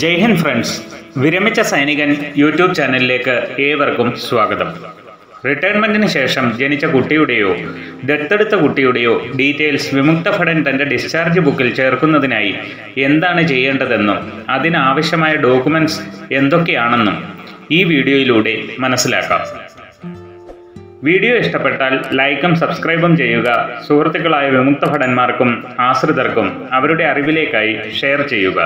ജയ് Hind friends വിരമിച്ച സൈനികൻ YouTube ചാനലിലേക്ക് ഏവർക്കും സ്വാഗതം റിട്ടയർമെന്റിന് ശേഷം ജനിച്ച കുട്ടിയുടെയോ ദത്തെടുത്ത കുട്ടിയുടെയോ ഡീറ്റെയിൽസ് വിമുക്ത ഭടൻ തന്റെ ഡിസ്ചാർജ് ബുക്കിൽ ചേർക്കുന്നതിനായി എന്താണ് ചെയ്യേണ്ടതെന്നും അതിനാവശ്യമായ ഡോക്യുമെന്റ്സ് എന്തൊക്കെയാണെന്നും ഈ വീഡിയോയിലൂടെ മനസ്സിലാക്കാം വീഡിയോ ഇഷ്ടപ്പെട്ടാൽ ലൈക്കും സബ്സ്ക്രൈബും ചെയ്യുക സുഹൃത്തുക്കളായ വിമുക്ത ഭടന്മാർക്കും ആശ്രിതർക്കും അവരുടെ അറിവിലേക്കായി ഷെയർ ചെയ്യുക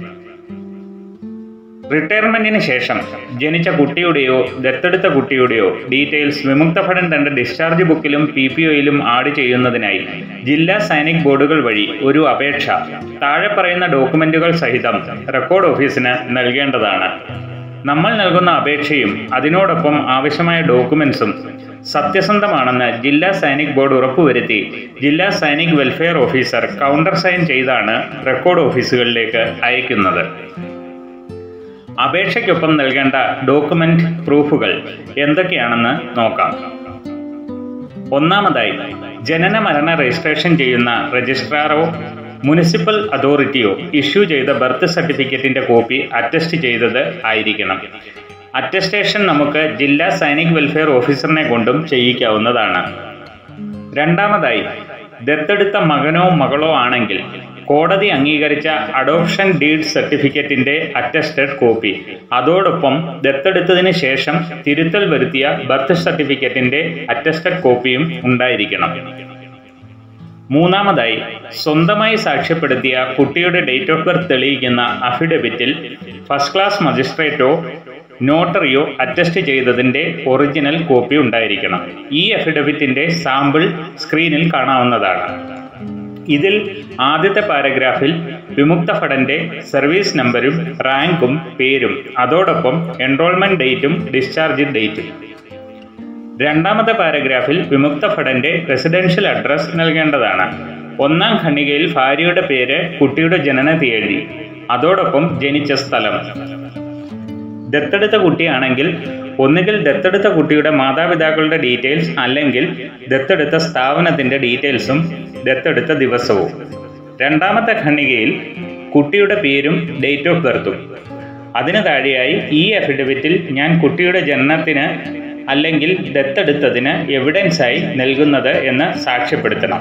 റിട്ടയർമെന്റിന് ശേഷം ജനിച്ച കുട്ടിയുടെയോ ദത്തെടുത്ത കുട്ടിയുടെയോ ഡീറ്റെയിൽസ് വിമുക്ത ഭടൻ തന്റെ ഡിസ്ചാർജ് ബുക്കിലും പി പി ഒയിലും ആഡ് ചെയ്യുന്നതിനായി ജില്ലാ സൈനിക് ബോർഡുകൾ വഴി ഒരു അപേക്ഷ താഴെ പറയുന്ന ഡോക്യുമെന്റുകൾ സഹിതം റെക്കോർഡ് ഓഫീസിന് നൽകേണ്ടതാണ് നമ്മൾ നൽകുന്ന അപേക്ഷയും അതിനോടൊപ്പം ആവശ്യമായ ഡോക്യുമെന്റ്സും സത്യസന്ധമാണെന്ന് ജില്ലാ സൈനിക് ബോർഡ് ഉറപ്പുവരുത്തി ജില്ലാ Sainik welfare officer counter sign ചെയ്താണ് റെക്കോർഡ് ഓഫീസുകളിലേക്ക് അയക്കുന്നത് അപേക്ഷയ്ക്കൊപ്പം നൽകേണ്ട ഡോക്യുമെന്റ് പ്രൂഫുകൾ എന്തൊക്കെയാണെന്ന് നോക്കാം ഒന്നാമതായി ജനന മരണ രജിസ്ട്രേഷൻ ചെയ്യുന്ന രജിസ്ട്രാറോ മുനിസിപ്പൽ അതോറിറ്റിയോ ഇഷ്യൂ ചെയ്ത ബർത്ത് സർട്ടിഫിക്കറ്റിന്റെ കോപ്പി അറ്റസ്റ്റ് ചെയ്തത് ആയിരിക്കണം അറ്റസ്റ്റേഷൻ നമുക്ക് ജില്ലാ സൈനിക് വെൽഫെയർ ഓഫീസറിനെ കൊണ്ടും ചെയ്യിക്കാവുന്നതാണ് രണ്ടാമതായി ദത്തെടുത്ത മകനോ മകളോ ആണെങ്കിൽ കോടതി അംഗീകരിച്ച അഡോപ്ഷൻ ഡീഡ് സർട്ടിഫിക്കറ്റിന്റെ അറ്റസ്റ്റഡ് കോപ്പി അതോടൊപ്പം ദത്തെടുത്തതിന് ശേഷം തിരുത്തൽ വരുത്തിയ ബർത്ത് സർട്ടിഫിക്കറ്റിന്റെ അറ്റസ്റ്റഡ് കോപ്പിയും ഉണ്ടായിരിക്കണം മൂന്നാമതായി സ്വന്തമായി സാക്ഷ്യപ്പെടുത്തിയ കുട്ടിയുടെ ഡേറ്റ് ഓഫ് ബർത്ത് തെളിയിക്കുന്ന അഫിഡവിറ്റിൽ ഫസ്റ്റ് ക്ലാസ് മജിസ്ട്രേറ്റോ നോട്ടറിയോ അറ്റസ്റ്റ് ചെയ്തതിന്റെ ഒറിജിനൽ കോപ്പി ഉണ്ടായിരിക്കണം ഈ അഫിഡവിറ്റിന്റെ സാമ്പിൾ സ്ക്രീനിൽ കാണാവുന്നതാണ് ഇതിൽ ആദ്യത്തെ പാരഗ്രാഫിൽ വിമുക്ത ഭടന്റെ സർവീസ് നമ്പരും റാങ്കും പേരും അതോടൊപ്പം എൻറോൾമെന്റ് ഡേറ്റും ഡിസ്ചാർജ് ഡേറ്റും രണ്ടാമത്തെ പാരഗ്രാഫിൽ വിമുക്ത ഭടന്റെ റെസിഡൻഷ്യൽ അഡ്രസ് നൽകേണ്ടതാണ് ഒന്നാം ഖണ്ഡികയിൽ ഭാര്യയുടെ പേര് കുട്ടിയുടെ ജനന തീയതി അതോടൊപ്പം ജനിച്ച സ്ഥലം ദത്തെടുത്ത കുട്ടിയാണെങ്കിൽ ഒന്നുകിൽ ദത്തെടുത്ത കുട്ടിയുടെ മാതാപിതാക്കളുടെ ഡീറ്റെയിൽസ് അല്ലെങ്കിൽ ദത്തെടുത്ത സ്ഥാപനത്തിന്റെ ഡീറ്റെയിൽസും ദത്തെടുത്ത ദിവസവും രണ്ടാമത്തെ ഖണ്ഡികയിൽ കുട്ടിയുടെ പേരും ഡേറ്റ് ഓഫ് ബർത്തും അതിന് താഴെയായി ഈ അഫിഡവിറ്റിൽ ഞാൻ കുട്ടിയുടെ ജനനത്തിന് അല്ലെങ്കിൽ ദത്തെടുത്തതിന് എവിഡൻസായി നൽകുന്നത് എന്ന് സാക്ഷ്യപ്പെടുത്തണം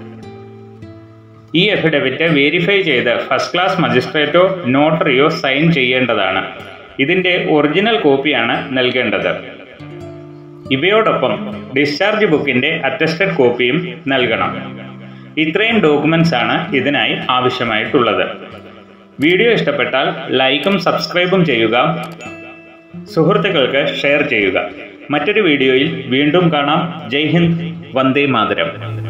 ഈ അഫിഡവിറ്റ് വെരിഫൈ ചെയ്ത് ഫസ്റ്റ് ക്ലാസ് മജിസ്ട്രേറ്റോ നോട്ടറിയോ സൈൻ ചെയ്യേണ്ടതാണ് ഇതിന്റെ ഒറിജിനൽ കോപ്പിയാണ് നൽകേണ്ടത് ഇവയോടൊപ്പം ഡിസ്ചാർജ് ബുക്കിന്റെ അറ്റസ്റ്റഡ് കോപ്പിയും നൽകണം ഇത്രയും ഡോക്യുമെന്റ്സ് ആണ് ഇതിനായി ആവശ്യമായിട്ടുള്ളത് വീഡിയോ ഇഷ്ടപ്പെട്ടാൽ ലൈക്കും സബ്സ്ക്രൈബും ചെയ്യുക സുഹൃത്തുക്കൾക്ക് ഷെയർ ചെയ്യുക മറ്റൊരു വീഡിയോയിൽ വീണ്ടും കാണാം ജയ് ഹിന്ദ് വന്ദേ മാതരം